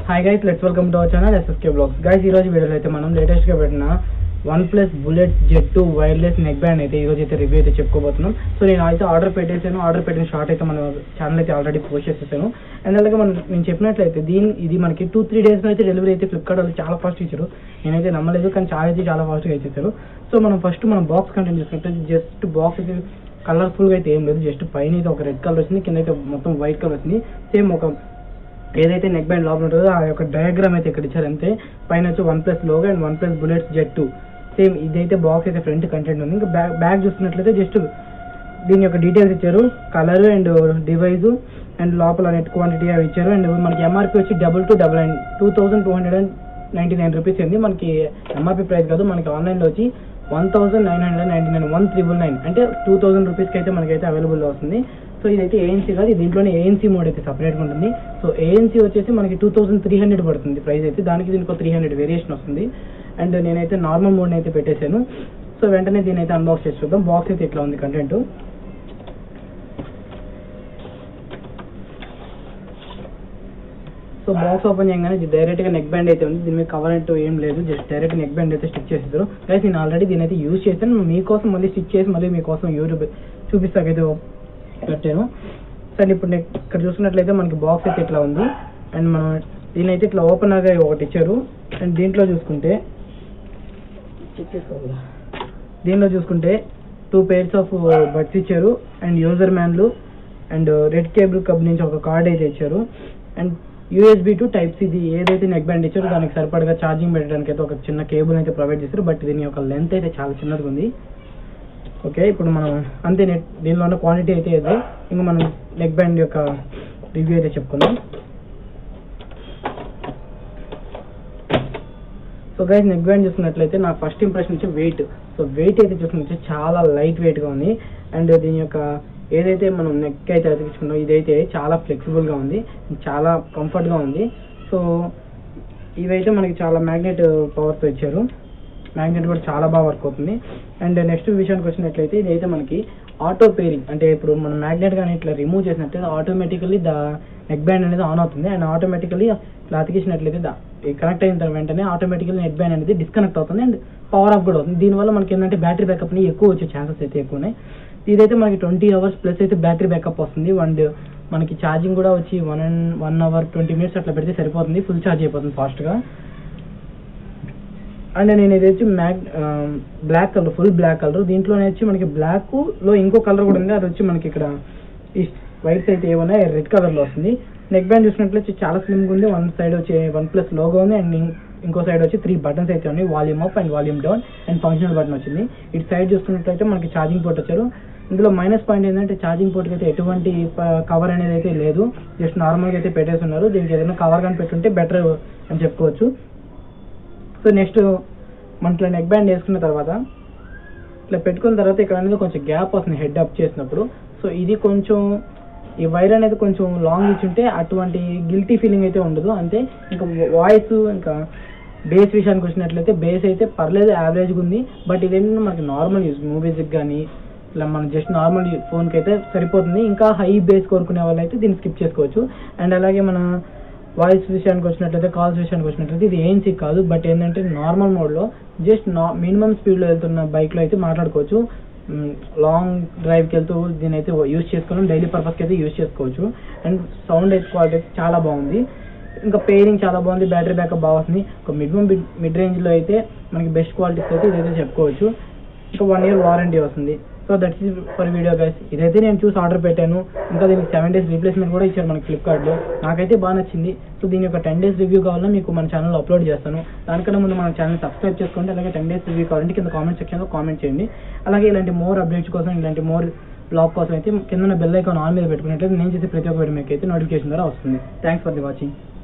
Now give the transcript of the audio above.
hi guys let's welcome to our channel SSK blogs guys ఈ రోజు వీడియోలో అయితే మనం లేటెస్ట్ గా పెట్టిన OnePlus bullet Z two wireless neckband అయితే ఈ రోజు అయితే రివ్యూ అయితే చెప్పుకోబోతున్నాం సో నేను అయితే ఆర్డర్ పెట్టేసాను ఆర్డర్ పెట్టిన షార్ట్ అయితే మన ఛానల్ అయితే ఆల్రెడీ పోస్ట్ చేసేసాను అండ్ అలాగే మనం నేను చెప్పినట్లయితే దీని ఇది మనకి టూ త్రీ డేస్ అయితే డెలివరీ అయితే ఫ్లిప్కార్ట్ వాళ్ళు చాలా ఫాస్ట్ ఇచ్చారు నేనైతే నమ్మలేదు కానీ చాలా అయితే చాలా ఫాస్ట్గా ఇచ్చేసారు సో మనం ఫస్ట్ మనం బాక్స్ కంటెంట్ చూసుకుంటే జస్ట్ బాక్స్ అయితే కలర్ఫుల్ గా అయితే ఏం లేదు జస్ట్ పైన అయితే ఒక రెడ్ కలర్ వచ్చింది కింద అయితే మొత్తం వైట్ కలర్ వచ్చింది సేమ్ ఒక ఏదైతే నెక్ బ్యాండ్ లోపల ఉంటుందో ఆ యొక్క డయాగ్రామ్ అయితే ఇక్కడ ఇచ్చారు అంతే పైన వచ్చి OnePlus logo and OnePlus bullets Z two same ఇదైతే బాక్స్ అయితే ఫ్రంట్ కంటెంట్ ఉంది ఇంకా బ్యాక్ బ్యాక్ చూస్తున్నట్లయితే జస్ట్ దీని యొక్క డీటెయిల్స్ ఇచ్చారు కలర్ అండ్ డివైస్ అండ్ లోపల నెట్ క్వాంటిటీ అవి ఇచ్చారు అండ్ మనకి ఎంఆర్పి వచ్చి double two double nine two thousand two hundred and ninety nine rupees ఉంది మనకి ఎంఆర్పి ప్రైస్ కాదు మనకి ఆన్లైన్లో వచ్చి one thousand nine hundred ninety nine one triple nine అంటే టూ థౌసండ్ రూపీస్కి అయితే మనకైతే అవైలబుల్ వస్తుంది సో ఇదైతే ఏఎన్సీ కాదు దీంట్లోనే ఏఎన్సీ మోడ్ అయితే సపరేట్గా ఉంటుంది సో ఏఎన్సీ వచ్చేసి మనకి టూ థౌసండ్ త్రీ హండ్రెడ్ పడుతుంది ప్రైస్ అయితే దానికి దీనికి త్రీ హండ్రెడ్ వేరియేషన్ వస్తుంది అండ్ నేనైతే నార్మల్ మోడ్ అయితే పెట్టేశాను సో వెంటనే దీని అయితే అన్బాక్స్ చేసి చూద్దాం బాక్స్ అయితే ఇట్లా ఉంది కంటెంట్ సో బాక్స్ ఓపెన్ చేయగానే ఇది డైరెక్ట్ గా నెక్ బ్యాండ్ అయితే ఉంది దీని మీద కవర్ అంటూ ఏం లేదు జస్ట్ డైరెక్ట్ నెక్ బ్యాండ్ అయితే స్టిచ్ చేసేసారు గైస్ నేను ఆల్రెడీ దీని అయితే యూజ్ చేశాను మీకోసం మళ్ళీ స్టిచ్ చేసి మళ్ళీ మీకోసం యూట్యూబ్ చూపిస్తాకైతే పెట్టాను సరే ఇప్పుడు నెక్ ఇక్కడ చూసుకున్నట్లయితే మనకి బాక్స్ అయితే ఇట్లా ఉంది అండ్ మనం దీని అయితే ఇట్లా ఓపెన్ గా ఒకటి ఇచ్చారు అండ్ దీంట్లో చూసుకుంటే చెక్ చేసుకోవాలా దీనిలో చూసుకుంటే టూ పేర్స్ ఆఫ్ బడ్స్ ఇచ్చారు అండ్ యూజర్ మ్యాన్లు అండ్ రెడ్ కేబుల్ కబ్ నుంచి ఒక కార్డ్ అయితే ఇచ్చారు అండ్ యూఎస్బి టు టైప్ ఇది ఏదైతే నెక్ బ్యాండ్ ఇచ్చారో దానికి సరిపడగా ఛార్జింగ్ పెట్టడానికి అయితే ఒక చిన్న కేబుల్ అయితే ప్రొవైడ్ చేశారు బట్ దీని యొక్క లెంత్ అయితే చాలా చిన్నదిగా ఉంది ఓకే ఇప్పుడు మనం అంతే నెట్ దీనిలో ఉన్న క్వాంటిటీ అయితే ఇది ఇంకా మనం నెక్ బ్యాండ్ యొక్క రివ్యూ అయితే చెప్పుకుందాం సో గైస్ నెక్ బ్యాండ్ చూసుకున్నట్లయితే నా ఫస్ట్ ఇంప్రెషన్ వచ్చి వెయిట్ సో వెయిట్ అయితే చూసుకుంటే చాలా లైట్ వెయిట్గా ఉంది అండ్ దీని యొక్క ఏదైతే మనం నెక్ అయితే అతికించుకున్నాం ఇదైతే చాలా ఫ్లెక్సిబుల్గా ఉంది చాలా కంఫర్ట్గా ఉంది సో ఇవైతే మనకి చాలా మ్యాగ్నెట్ పవర్తో ఇచ్చారు మ్యాగ్నెట్ కూడా చాలా బాగా వర్క్ అవుతుంది అండ్ నెక్స్ట్ విషయానికి వచ్చినట్లయితే ఇదైతే మనకి ఆటో పేరింగ్ అంటే ఇప్పుడు మనం మ్యాగ్నెట్ కానీ ఇట్లా రిమూవ్ చేసినట్లయితే ఆటోమేటికల్లీ ద నెక్ బ్యాండ్ అనేది ఆన్ అవుతుంది అండ్ ఆటోమేటికల్లీ ఇట్లా అతికించినట్లయితే కనెక్ట్ అయిన తర్వాత వెంటనే ఆటోమేటికల్లీ నెట్ బ్యాండ్ అనేది డిస్కనెక్ట్ అవుతుంది అండ్ పవర్ ఆఫ్ కూడా అవుతుంది దీనివల్ల మనకి ఏంటంటే బ్యాటరీ బ్యాకప్ ని ఎక్కువ వచ్చే ఛాన్సెస్ అయితే ఎక్కువ ఉన్నాయి ఇదైతే మనకి ట్వంటీ అవర్స్ ప్లస్ అయితే బ్యాటరీ బ్యాకప్ వస్తుంది అండ్ మనకి ఛార్జింగ్ కూడా వచ్చి one and one hour twenty minutes అట్లా పెడితే సరిపోతుంది ఫుల్ ఛార్జ్ అయిపోతుంది ఫాస్ట్గా అండ్ నేను ఇది వచ్చి mag black colour full black colour దీంట్లోనే వచ్చి మనకి బ్లాక్ లో ఇంకో కలర్ కూడా ఉంది అది వచ్చి మనకి ఇక్కడ ఈ వైట్స్ అయితే ఏమన్నా రెడ్ కలర్ లో వస్తుంది నెక్ బ్యాండ్ చూసినట్లయితే చాలా స్లిమ్ ఉంది వన్ సైడ్ వచ్చి వన్ ప్లస్ లోగో ఉంది అండ్ ఇంకో సైడ్ వచ్చి త్రీ బటన్స్ అయితే ఉన్నాయి volume up and volume down and functional button వచ్చింది ఇటు సైడ్ చూసుకున్నట్లయితే మనకి ఛార్జింగ్ పోర్ట్ వచ్చారు ఇందులో మైనస్ పాయింట్ ఏంటంటే ఛార్జింగ్ పోర్ట్కి అయితే ఎటువంటి కవర్ అనేది అయితే లేదు జస్ట్ నార్మల్గా అయితే పెట్టేసి ఉన్నారు దీనికి ఏదైనా కవర్ కానీ పెట్టుంటే బెటర్ అని చెప్పుకోవచ్చు సో నెక్స్ట్ మన ఇట్లా నెక్ బ్యాండ్ వేసుకున్న తర్వాత ఇట్లా పెట్టుకున్న తర్వాత ఇక్కడ అనేది కొంచెం గ్యాప్ వస్తుంది హెడ్ అప్ చేసినప్పుడు సో ఇది కొంచెం ఈ వైర్ అనేది కొంచెం లాంగ్ ఇచ్చుంటే అటువంటి గిల్టీ ఫీలింగ్ అయితే ఉండదు అంతే ఇంకా వాయిస్ ఇంకా బేస్ విషయానికి వచ్చినట్లయితే బేస్ అయితే పర్లేదు యావరేజ్గా ఉంది బట్ ఇదేంటంటే మనకి నార్మల్ యూజ్ మూవీస్కి కానీ ఇలా మనం జస్ట్ నార్మల్ ఫోన్కి అయితే సరిపోతుంది ఇంకా హై బేస్ కోరుకునే వాళ్ళు అయితే దీన్ని స్కిప్ చేసుకోవచ్చు అండ్ అలాగే మన వాయిస్ విషయానికి వచ్చినట్లయితే కాల్స్ విషయానికి వచ్చినట్లయితే ఇది ఏఎన్సీ కాదు బట్ ఏంటంటే నార్మల్ మోడ్లో జస్ట్ నా మినిమం స్పీడ్లో వెళ్తున్న బైక్లో అయితే మాట్లాడుకోవచ్చు లాంగ్ డ్రైవ్కి వెళ్తూ దీని అయితే యూస్ చేసుకుని డైలీ పర్పస్కి అయితే యూస్ చేసుకోవచ్చు అండ్ సౌండ్ అయితే క్వాలిటీ చాలా బాగుంది ఇంకా పేరింగ్ చాలా బాగుంది బ్యాటరీ బ్యాకప్ బాగా వస్తుంది ఒక మినిమం మిడ్ రేంజ్లో అయితే మనకి బెస్ట్ క్వాలిటీస్ అయితే ఇదైతే చెప్పుకోవచ్చు ఇంకా వన్ ఇయర్ వారంటీ వస్తుంది so that's for video guys ఇదైతే నేను చూసి ఆర్డర్ పెట్టాను ఇంకా దీనికి సెవెన్ డేస్ రీప్లేస్మెంట్ కూడా ఇచ్చారు మనకి ఫ్లిప్కార్ట్లో నాకైతే బాగా నచ్చింది సో దీని యొక్క టెన్ డేస్ రివ్యూ కావాలన్నా మీకు మన ఛానల్లో అప్లోడ్ చేస్తాను దానికన్నా ముందు మన ఛానల్ సబ్స్క్రైబ్ చేసుకోండి అలాగే టెన్ డేస్ రివ్యూ కావాలంటే కింద కామెంట్ సెక్షన్లో కామెంట్ చేయండి అలాగే ఇలాంటి మోర్ అప్డేట్స్ కోసం ఇలాంటి మోర్ బ్లాగ్ కోసం అయితే కింద బెల్ ఐకాన్ ఆన్ మీద పెట్టుకున్నట్లయితే నేను చేసే ప్రతి ఒక్క వీడియో మీకు అయితే నోటిఫికేషన్ ద్వారా వస్తుంది థ్యాంక్స్ ఫర్ ది వాచింగ్